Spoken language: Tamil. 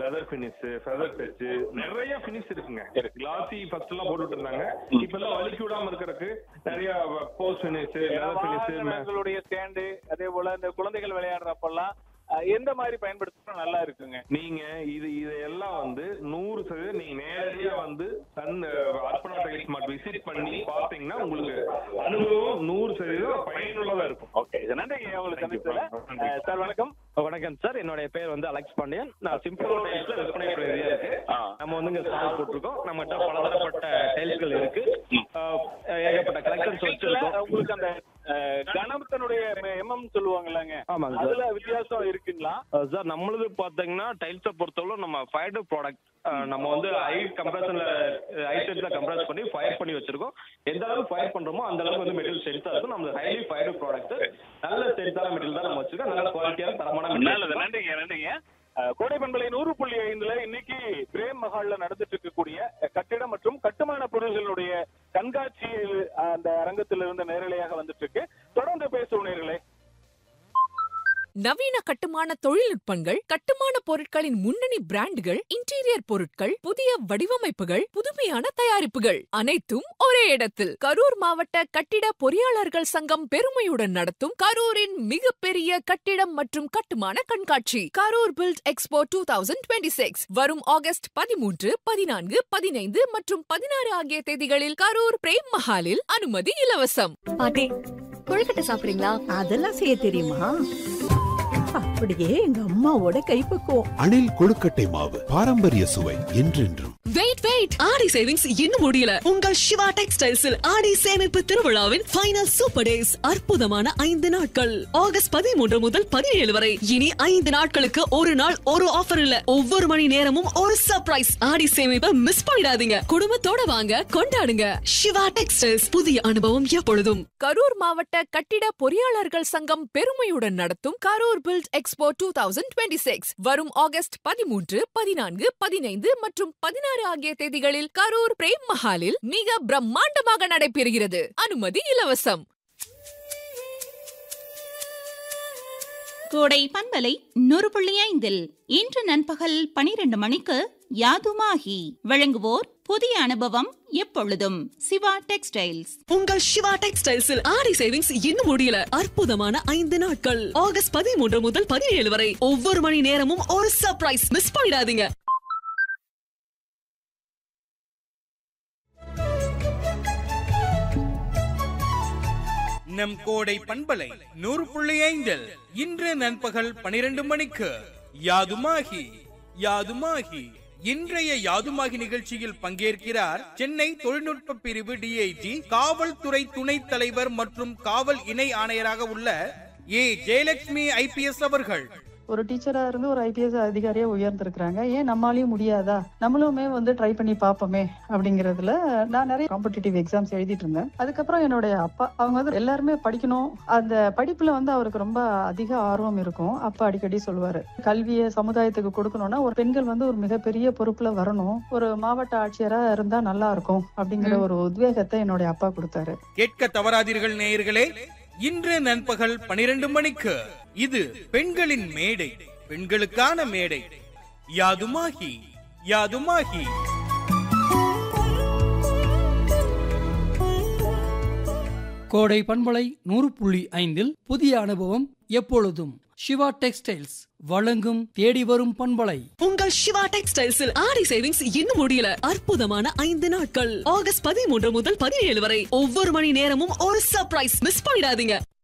லெதர் ஃபினிஷ் ஃபெதர் டச் நிறைய ஃபினிஷ் இருக்குங்க கிளாசி ஃபர்ஸ்ட் எல்லாம் போட்டுட்டு இருந்தாங்க இப்ப எல்லாம் வலிக்கு விடாம இருக்கறதுக்கு நிறைய போஸ்ட் ஃபினிஷ் லெதர் ஃபினிஷ் வாகனங்களுடைய ஸ்டாண்டு அதே போல இந்த குழந்தைகள் விளையாடுறப்பெல்லாம் அஹ், எந்த மாதிரி பயன்படுத்தினா நல்லா இருக்குங்க நீங்க இது இதெல்லாம் வந்து நூறு சதவீதம் நீங்க நேரடியா வந்து Sun Arpana tiles mart visit பண்ணி பாத்தீங்கன்னா உங்களுக்கு அனுபவம் நூறு சதவீதம் பயனுள்ளதா இருக்கும் ஓகே இது நன்றி உங்களுக்கு சந்திச்சதுல அஹ், சார் வணக்கம் வணக்கம் சார் என்னுடைய பேர் வந்து அலெக்ஸ் பாண்டியன் நான் சிம்பிள் டைல்ஸ்ல விற்பனை பிரதியா இருக்கு ஆ. நம்ம வந்து இங்க ஸ்டால் போட்டிருக்கோம் நம்மகிட்ட பலதரப்பட்ட டைல்ஸ்கள் இருக்கு ஆஹ் ஏகப்பட்ட கலெக்ஷன்ஸ் வீட்டுல வச்சிருக்கோம் உங்களுக்கு அந்த அஹ், கணபத்தினுடைய எம்எம் சொல்லுவாங்கல்லங்க ஆமாங்க சார் அதுல வித்தியாசம் இருக்குங்களா அஹ் சார் நம்மளது பாத்தீங்கன்னா டைல்ஸை பொறுத்தவரை நம்ம ஃபயர்டு ப்ராடக்ட் நம்ம வந்து ஹை கம்ப்ரஷன்ல ஹை டென்ஸ்ல கம்ப்ரஸ் பண்ணி ஃபயர் பண்ணி வச்சிருக்கோம் எந்த அளவுக்கு ஃபயர் பண்றோமோ அந்த அளவுக்கு வந்து மெட்டீரியல் ஸ்ட்ரென்த்தா இருக்கும் நம்ம ஹைலி ஃபயர்டு ப்ராடக்ட் நல்ல ஸ்ட்ரென்த்தான மெட்டீரியல் தான் நம்ம வச்சிருக்கோம் நல்ல குவாலிட்டியான தரமான நல்லது மெட்டீரியல் நன்றிங்க நன்றிங்க அஹ், கோடை பண்பலை நூறு புள்ளி ஐந்துல இன்னைக்கு பிரேம் மஹால்ல நடந்துட்டு இருக்கக்கூடிய அஹ், கட்டிடம் மற்றும் கட்டுமான பொருள்களுடைய கண்காட்சி அஹ், அந்த அரங்கத்திலிருந்து நேரலையாக வந்துட்டு இருக்கு தொடர்ந்து பேசுவோம் நேர்களே நவீன கட்டுமான தொழில்நுட்பங்கள் கட்டுமான பொருட்களின் முன்னணி பிராண்டுகள் இன்டீரியர் பொருட்கள் புதிய வடிவமைப்புகள் புதுமையான தயாரிப்புகள் அனைத்தும் ஒரே இடத்தில் கரூர் மாவட்ட கட்டிட பொறியாளர்கள் சங்கம் பெருமையுடன் நடத்தும் கரூரின் மிகப்பெரிய கட்டிடம் மற்றும் கட்டுமான கண்காட்சி Karur build expo two thousand twenty six வரும் ஆகஸ்ட் பதிமூன்று பதினான்கு பதினைந்து மற்றும் பதினாறு ஆகிய தேதிகளில் கரூர் பிரேம் மஹாலில் அனுமதி இலவசம் பாட்டி கொழுக்கட்டை சாப்பிடுறீங்களா அதெல்லாம் செய்ய தெரியுமா அப்படியே எங்க அம்மாவோட கைப்பக்குவம் அணில் கொழுக்கட்டை மாவு பாரம்பரிய சுவை என்றென்றும் வெயிட் வெயிட் ஆடி சேவிங்ஸ் இன்னும் முடியல உங்கள் சிவா டெக்ஸ்டைல்ஸில் ஆடி சேமிப்பு திருவிழாவின் ஃபைனல் சூப்பர் டேஸ் அற்புதமான ஐந்து நாட்கள் ஆகஸ்ட் பதிமூன்று முதல் பதினேழு வரை இனி ஐந்து நாட்களுக்கு ஒரு நாள் ஒரு ஆஃபர் இல்ல ஒவ்வொரு மணி நேரமும் ஒரு சர்ப்ரைஸ் ஆடி சேமிப்பை மிஸ் பண்ணிடாதீங்க குடும்பத்தோட வாங்க கொண்டாடுங்க சிவா டெக்ஸ்டைல்ஸ் புதிய அனுபவம் எப்பொழுதும் கரூர் மாவட்ட கட்டிட பொறியாளர்கள் சங்கம் பெருமையுடன் நடத்தும் Karur build expo two thousand twenty six வரும் ஆகஸ்ட் பதிமூன்று பதினான்கு பதினைந்து மற்றும் பதினாறு ஆகிய தேதிகளில் கரூர் பிரேம் மஹாலில் மிக பிரம்மாண்டமாக நடைபெறுகிறது அனுமதி இலவசம் கோடை பண்பலை நூறு புள்ளி ஐந்தில் இன்று நண்பகல் பனிரெண்டு மணிக்கு யாதுமாகி வழங்குவோர் புதிய அனுபவம் எப்பொழுதும் சிவா டெக்ஸ்டைல்ஸ் உங்கள் சிவா டெக்ஸ்டைல்ஸில் ஆடி சேவிங்ஸ் இன்னும் முடியல அற்புதமான ஐந்து நாட்கள் ஆகஸ்ட் பதிமூன்று முதல் பதினேழு வரை ஒவ்வொரு மணி நேரமும் ஒரு சர்ப்ரைஸ் மிஸ் பண்ணிடாதீங்க நம் கோடை பண்பலை நூறு புள்ளி ஐந்தில் இன்று நண்பகல் பனிரெண்டு மணிக்கு யாதுமாகி யாதுமாகி இன்றைய யாதுமாகி நிகழ்ச்சியில் பங்கேற்கிறார் சென்னை தொழில்நுட்ப பிரிவு டிஐஜி காவல்துறை துணைத் தலைவர் மற்றும் காவல் இணை ஆணையராக உள்ள ஏ ஜெயலட்சுமி ஐபிஎஸ் அவர்கள் ஒரு டீச்சரா இருந்து ஒரு ஐபிஎஸ் அதிகாரியா உயர்ந்திருக்கிறாங்க ஏன் நம்மளாலையும் முடியாதா நம்மளுமே வந்து ட்ரை பண்ணி பார்ப்போமே அப்படிங்கறதுல நான் நிறைய காம்படிட்டிவ் எக்ஸாம்ஸ் எழுதிட்டு இருந்தேன் அதுக்கப்புறம் என்னுடைய அப்பா அவங்க வந்து எல்லாருமே படிக்கணும் அந்த படிப்புல வந்து அவருக்கு ரொம்ப அதிக ஆர்வம் இருக்கும் அப்பா அடிக்கடி சொல்லுவாரு கல்வியை சமுதாயத்துக்கு கொடுக்கணும்னா ஒரு பெண்கள் வந்து ஒரு மிகப்பெரிய பொறுப்புல வரணும் ஒரு மாவட்ட ஆட்சியரா இருந்தா நல்லா இருக்கும் அப்படிங்கிற ஒரு உத்வேகத்தை என்னுடைய அப்பா கொடுத்தாரு கேட்க தவறாதீர்கள் நேயர்களே இன்று நண்பகல் பனிரெண்டு மணிக்கு இது பெண்களின் மேடை பெண்களுக்கான மேடை யாதுமாகி யாதுமாகி கோடை பண்பலை நூறு புள்ளி ஐந்தில் புதிய அனுபவம் எப்பொழுதும் சிவா டெக்ஸ்டைல்ஸ் வழங்கும் தேடி வரும் பண்பலை உங்கள் சிவா டெக்ஸ்டைல்ஸில் ஆடி சேவிங்ஸ் இன்னும் முடியல அற்புதமான ஐந்து நாட்கள் ஆகஸ்ட் பதிமூன்று முதல் பதினேழு வரை ஒவ்வொரு மணி நேரமும் ஒரு சர்ப்ரைஸ் மிஸ் பண்ணிடாதீங்க